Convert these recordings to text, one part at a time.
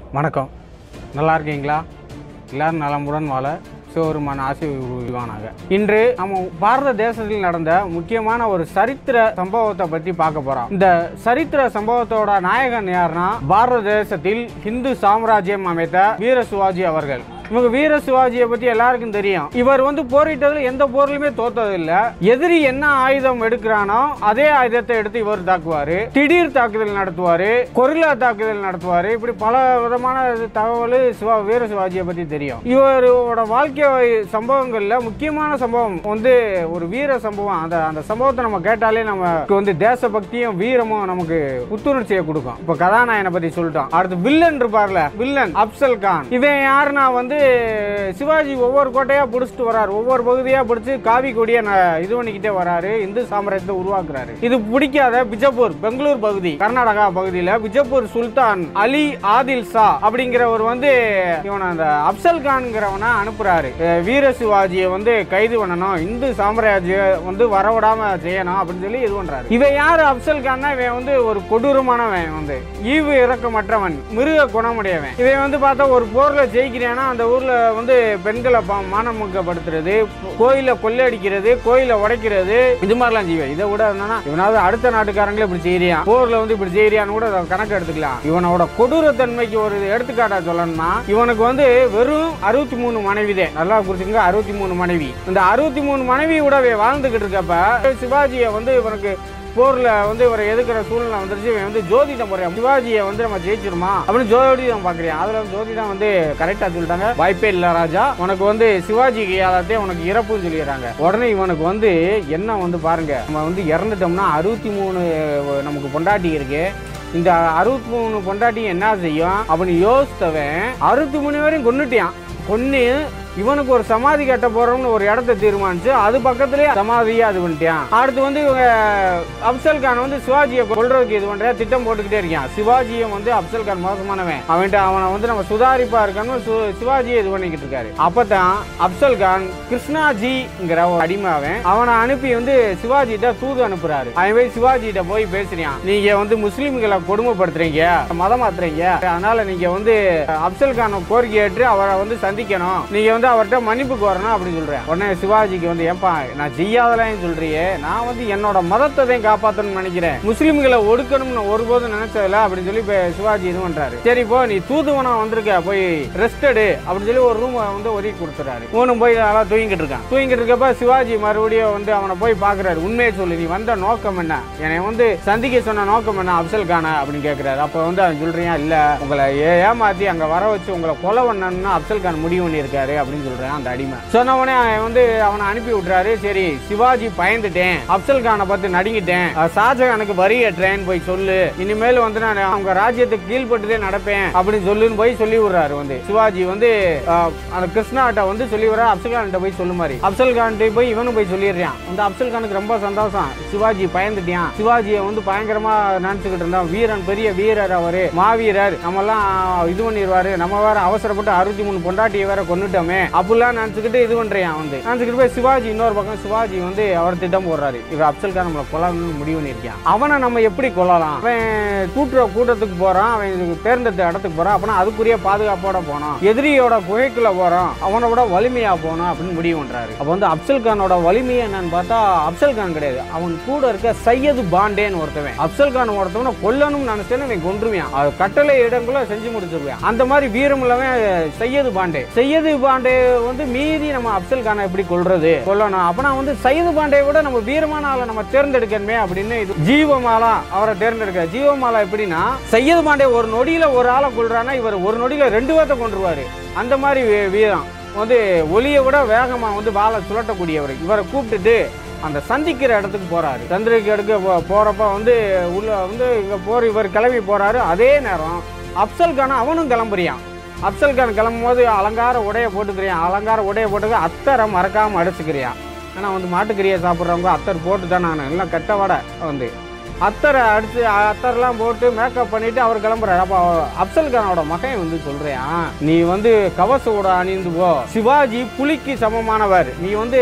வணக்கம் நல்லா இருக்கீங்களா எல்லாரும் நலமுடன் வாழ சிவருமான ஆசை உருவானாக இன்று நம்ம பாரத தேசத்தில் நடந்த முக்கியமான ஒரு சரித்திர சம்பவத்தை பற்றி பார்க்க போறோம் இந்த சரித்திர சம்பவத்தோட நாயகன் யாருன்னா பாரத தேசத்தில் இந்து சாம்ராஜ்யம் அமைத்த வீர சிவாஜி அவர்கள் இவங்க வீர சிவாஜியை பத்தி எல்லாருக்கும் தெரியும் இவர் வந்து போரிட்டதுல எந்த போர்லயுமே தோத்தது இல்ல எதிரி என்ன ஆயுதம் எடுக்கிறானோ அதே ஆயுதத்தை எடுத்து இவர் தாக்குவாரு திடீர் தாக்குதல் நடத்துவாரு கொரில்லா தாக்குதல் நடத்துவாரு இப்படி பல விதமான தகவல் சிவா வீர சிவாஜியை பத்தி தெரியும் இவரோட வாழ்க்கை சம்பவங்கள்ல முக்கியமான சம்பவம் வந்து ஒரு வீர சம்பவம் அந்த அந்த சம்பவத்தை நம்ம கேட்டாலே நமக்கு வந்து தேசபக்தியும் வீரமும் நமக்கு புத்துணர்ச்சியை கொடுக்கும் இப்ப கதாநாயகனை பத்தி சொல்லிட்டோம் அடுத்து வில்லன் இருப்பார்ல வில்லன் அப்சல் கான் இவன் யாருன்னா வந்து சிவாஜி ஒவ்வொரு கோட்டையா பிடிச்சிட்டு வராரு ஒவ்வொரு பகுதியா பிடிச்சு காவி கொடியை ந- இது பண்ணிக்கிட்டே வராரு இந்து சாம்ராஜ்யத்தை உருவாக்குறாரு இது பிடிக்காத பிஜப்பூர் பெங்களூர் பகுதி கர்நாடகா பகுதியில பிஜப்பூர் சுல்தான் அலி ஆதில் ஷா அப்படிங்கிறவர் வந்து இவன் அந்த அப்சல் கான்ங்கிறவனை அனுப்புறாரு அஹ் வீர சிவாஜியை வந்து கைது பண்ணணும் இந்து சாம்ராஜ்யம் வந்து வரவிடாம செய்யணும் அப்படின்னு சொல்லி இது பண்றாரு இவன் யாரு அப்சல் கான்னா இவன் வந்து ஒரு கொடூரமானவன் வந்து ஈவு இறக்கமற்றவன் மிருக குணமுடையவன் இவன் வந்து பார்த்தா ஒரு போர்ல ஜெயிக்கிறானா அந்த ஊர்ல வந்து பெண்களை பா- மானமுக்கப்படுத்துறது கோயில கொள்ளையடிக்கிறது கோயில உடைக்கிறது இது மாதிரிலாம் செய்வேன் இதை விட என்னன்னா இவனாவது அடுத்த நாட்டுக்காரங்களே இப்படி செய்யறியான் போர்ல வந்து இப்படி செய்யறியான்னு கூட அதை கணக்கு எடுத்துக்கலாம் இவனோட கொடூரத்தன்மைக்கு ஒரு எடுத்துக்காட்டா சொல்லணும்னா இவனுக்கு வந்து வெறும் அறுபத்தி மூணு மனைவி தான் நல்லா குறிச்சுங்க அறுபத்தி மூணு மனைவி இந்த அறுபத்தி மூணு மனைவி கூடவே வாழ்ந்துகிட்டு இருக்கப்ப சிவாஜியை வந்து இவனுக்கு போர்ல வந்து இவரை எதுக்குற சூழ்நிலை வந்துருச்சு இவன் வந்து ஜோதிடம் போறியா சிவாஜியை வந்து நம்ம ஜெயிச்சிருமா அப்படின்னு ஜோதிடம் பாக்குறியா அதுல வந்து ஜோதிடம் வந்து கரெக்டா சொல்லிட்டாங்க வாய்ப்பே இல்ல ராஜா உனக்கு வந்து சிவாஜி கையாலத்தே உனக்கு இறப்புன்னு சொல்லிடுறாங்க உடனே இவனுக்கு வந்து என்ன வந்து பாருங்க நம்ம வந்து இறந்துட்டோம்னா அறுபத்தி மூணு நமக்கு பொண்டாட்டி இருக்கு இந்த அறுபத்தி மூணு பொண்டாட்டி என்ன செய்யும் அப்படின்னு யோசித்தவன் அறுபத்தி மூணு வரையும் கொன்னுட்டியான் கொன்னு இவனுக்கு ஒரு சமாதி கட்ட போறோம்னு ஒரு இடத்த தீர்மானிச்சு அது பக்கத்துலயே சமாதியா அது பண்ணிட்டான் அடுத்து வந்து இவங்க அப்சல் கான் வந்து சிவாஜியை கொல்றதுக்கு இது பண்ற திட்டம் போட்டுக்கிட்டே இருக்கான் சிவாஜியும் வந்து அப்சல் கான் மோசமானவன் அவன்கிட்ட அவனை வந்து நம்ம சுதாரிப்பா இருக்கணும் சு- சிவாஜியை இது பண்ணிக்கிட்டு இருக்காரு அப்பதான் அப்சல் கான் கிருஷ்ணாஜிங்கிற ஒரு அடிமை அவன் அவனை அனுப்பி வந்து சிவாஜிட்ட தூது அனுப்புறாரு அவன் போய் சிவாஜிட்ட போய் பேசுறான் நீங்க வந்து முஸ்லிம்களை கொடுமைப்படுத்துறீங்க மதம் மாத்துறீங்க அதனால நீங்க வந்து அப்சல் கான கோரிக்கை ஏற்று அவரை வந்து சந்திக்கணும் நீங்க வந்து அவர்கிட்ட மன்னிப்பு கோரணும் அப்படின்னு சொல்றேன் உடனே சிவாஜிக்கு வந்து ஏப்பா நான் செய்யாதலாம் சொல்றியே நான் வந்து என்னோட மதத்தை தான் காப்பாத்தணும்னு நினைக்கிறேன் முஸ்லிம்களை ஒடுக்கணும்னு ஒருபோதும் நினைச்சதில்ல அப்படின்னு சொல்லி இப்ப சிவாஜி இது பண்றாரு சரி இப்போ நீ தூதுவனம் வந்திருக்க போய் ரெஸ்ட் எடு அப்படின்னு சொல்லி ஒரு ரூம் வந்து ஒதுக்கி கொடுத்துறாரு இவனும் போய் நல்லா தூங்கிட்டு இருக்கான் தூங்கிட்டு இருக்கப்ப சிவாஜி மறுபடியும் வந்து அவனை போய் பாக்குறாரு உண்மையை சொல்லு நீ வந்த நோக்கம் என்ன என்னை வந்து சந்திக்க சொன்ன நோக்கம் என்ன அப்சல் கான அப்படின்னு கேக்குறாரு அப்ப வந்து அவன் சொல்றியா இல்ல உங்களை ஏ- ஏமாத்தி அங்க வர வச்சு உங்களை கொலை பண்ணணும்னு அப்சல் கான் முடிவு பண்ணியிருக்காரு அப்படின்னு சொல்றேன் அந்த அடிமை சொன்ன உடனே அவன் வந்து அவனை அனுப்பி விட்டுறாரு சரி சிவாஜி பயந்துட்டேன் அப்சல் கானை பார்த்து நடுங்கிட்டேன் அஹ் ஷாஜகானுக்கு வரி ஏற்றேன்னு போய் சொல்லு இனிமேல் வந்து நான் அவங்க ராஜ்யத்துக்கு கீழ்பட்டுதே நடப்பேன் அப்படின்னு சொல்லுன்னு போய் சொல்லி விடுறாரு வந்து சிவாஜி வந்து அஹ், அந்த கிருஷ்ணாட்ட வந்து சொல்லி விடுற அப்சல் கான்கிட்ட போய் சொல்லு மாதிரி அப்சல் கான்கிட்ட போய் இவனும் போய் சொல்லிடுறான் அந்த அப்சல் கானுக்கு ரொம்ப சந்தோஷம் சிவாஜி பயந்துட்டான் சிவாஜியை வந்து பயங்கரமா நினைச்சுக்கிட்டு இருந்தான் வீரன் பெரிய வீரர் அவரு மாவீரர் நம்ம எல்லாம் இது பண்ணிடுவாரு நம்ம வேற அவசரப்பட்டு அறுபத்தி மூணு பொண்டாட்டியை வேற கொண்டுட்டோமே அப்படிலாம் நினைச்சுக்கிட்டு இது பண்றான் வந்து நினைச்சுக்கிட்டு போய் சிவாஜி இன்னொரு பக்கம் சிவாஜி வந்து அவர் திட்டம் போடுறாரு இவர் அப்சல் கான் நம்மளை கொல்லணும்னு முடிவு பண்ணியிருக்கான் அவனை நம்ம எப்படி கொல்லலாம் அவன் கூட்டுற கூட்டத்துக்கு போறான் அவன் இதுக்கு தேர்ந்தெடுத்த இடத்துக்கு போறான் அப்படின்னா அதுக்குரிய பாதுகாப்போட போனோம் எதிரியோட குகைக்குள்ள போறோம் அவனை விட வலிமையா போனோம் அப்படின்னு முடிவு பண்றாரு அப்ப வந்து அப்சல் கானோட வலிமை என்னன்னு பார்த்தா அப்சல் கான் கிடையாது அவன் கூட இருக்க சையது பாண்டேன்னு ஒருத்தவன் அப்சல் கான் ஒருத்தவனை கொல்லணும்னு நினைச்சேன்னு அவன் கொன்றுவான் அது கட்டளை இடங்குள்ள செஞ்சு முடிச்சிருவான் அந்த மாதிரி வீரம் இல்லாம சையது பாண்டே சையது பாண்டே வந்து மீதி நம்ம அப்சல் கானை எப்படி கொல்றது கொல்லணும் அப்பனா வந்து சையது பாண்டே விட நம்ம வீரமான ஆளை நம்ம தேர்ந்தெடுக்கணுமே அப்படின்னு இது ஜீவமாலா அவரை தேர்ந்தெடுக்க ஜீவமாலா எப்படின்னா சையது பாண்டே ஒரு நொடியில ஒரு ஆளை கொல்றான்னா இவர் ஒரு நொடியில ரெண்டு பேர்த்த கொண்டுருவாரு அந்த மாதிரி வீ- வீரம் வந்து ஒளியை விட வேகமா வந்து வாழை சுழட்டக்கூடியவர் இவரை கூப்பிட்டுட்டு அந்த சந்திக்கிற இடத்துக்கு போறாரு சந்திரிக்கு எடுக்க போ- போறப்ப வந்து உள்ள வந்து இங்க போற இவர் கிளம்பி போறாரு அதே நேரம் அப்சல் கான் அவனும் கிளம்புறியான் அப்சல் கான் கிளம்பும் போது அலங்கார உடைய போட்டுக்கிறியான் அலங்கார உடைய போட்டுக்க அத்தரை மறக்காம அடிச்சுக்கிறியான் ஏன்னா வந்து மாட்டுக்கறியை சாப்பிட்றவங்க அத்தர் போட்டு தான் நான் எல்லாம் கெட்ட வடை வந்து அத்தரை அடிச்சு அத்தரெல்லாம் போட்டு மேக்கப் பண்ணிட்டு அவர் கிளம்புறாரு அப்போ அப்சல் கானோட மகன் வந்து சொல்றியான் நீ வந்து கவச உடை அணிந்து போ சிவாஜி புலிக்கு சமமானவர் நீ வந்து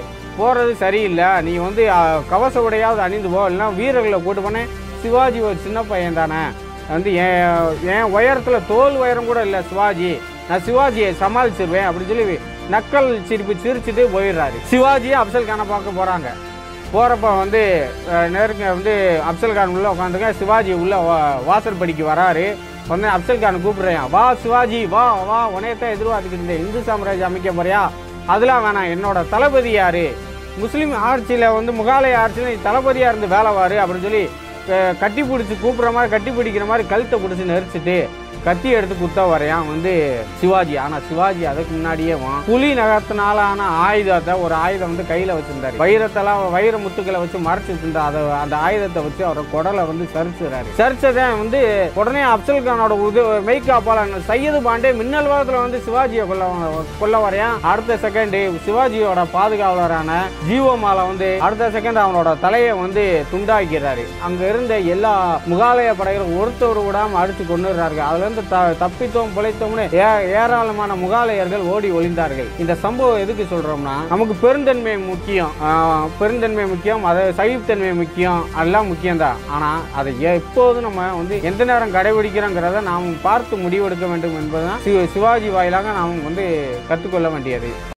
போறது சரியில்லை நீ வந்து அஹ், கவச உடையாவது அணிந்து போ இல்லைன்னா வீரர்களை கூட்டு போனேன் சிவாஜி ஒரு சின்ன பையன் தானே வந்து என் என் உயரத்தில் தோல் உயரம் கூட இல்லை சிவாஜி நான் சிவாஜியை சமாளிச்சிருவேன் அப்படின்னு சொல்லி நக்கல் சிரிப்பு சிரிச்சுட்டு போயிடுறாரு சிவாஜியை அப்சல் கானை பார்க்க போகிறாங்க போகிறப்ப வந்து அஹ், நெருங்க வந்து அப்சல் கான் உள்ளே உட்காந்துங்க சிவாஜி உள்ள வா- வாசல் படிக்கு வராரு வந்து அப்சல் கான் கூப்பிடுறேன் வா சிவாஜி வா வா உனையத்தான் எதிர்பார்த்துக்கிட்டு இருந்தேன் இந்து சாம்ராஜ்யம் அமைக்க போறியா அதெல்லாம் வேணாம் என்னோட தளபதி யாரு முஸ்லீம் ஆட்சியில் வந்து முகாலய ஆட்சியில் நீ தளபதியாக இருந்து வேலை வாரு அப்படின்னு சொல்லி அஹ், கட்டி பிடிச்சி கூப்பிட்ற மாதிரி கட்டி பிடிக்கிற மாதிரி கழுத்தை பிடிச்சி நெரிச்சிட்டு கத்தி எடுத்து குத்த வரையான் வந்து சிவாஜி ஆனால் சிவாஜி அதுக்கு முன்னாடியே வா- புலி நகத்தினால ஆன ஆயுதத்தை ஒரு ஆயுதம் வந்து கையில் வச்சிருந்தாரு வைரத்தெல்லாம் வைர முத்துக்களை வச்சு மறைச்சு வச்சிருந்தா அதை அந்த ஆயுதத்தை வச்சு அவரை குடலை வந்து சரிச்சுறாரு சரிச்சதை வந்து உடனே அப்சல் கானோட உது மெய்காப்பாளன் சையது பாண்டே மின்னல் வாரத்தில் வந்து சிவாஜியை கொல்ல கொல்ல வரையான் அடுத்த செகண்ட் சிவாஜியோட பாதுகாவலரான ஜீவமாலை வந்து அடுத்த செகண்ட் அவனோட தலையை வந்து துண்டாக்கிறாரு அங்க இருந்த எல்லா முகாலய படைகளும் ஒருத்தர் விடாம அடிச்சு கொண்டுறார்கள் அதுல இருந்து த- தப்பித்தோம் பிழைத்தோம்னு ஏ- ஏராளமான முகாலயர்கள் ஓடி ஒளிந்தார்கள் இந்த சம்பவம் எதுக்கு சொல்றோம்னா நமக்கு பெருந்தன்மை முக்கியம் ஆஹ், பெருந்தன்மை முக்கியம் அது சகிப்புத்தன்மை முக்கியம் எல்லாம் முக்கியம்தான் ஆனா அதை எப்போதும் நம்ம வந்து எந்த நேரம் கடைபிடிக்கிறோங்கிறத நாம் பார்த்து முடிவெடுக்க வேண்டும் என்பதுதான் சி- சிவாஜி வாயிலாக நாம் வந்து கற்றுக்கொள்ள வேண்டியது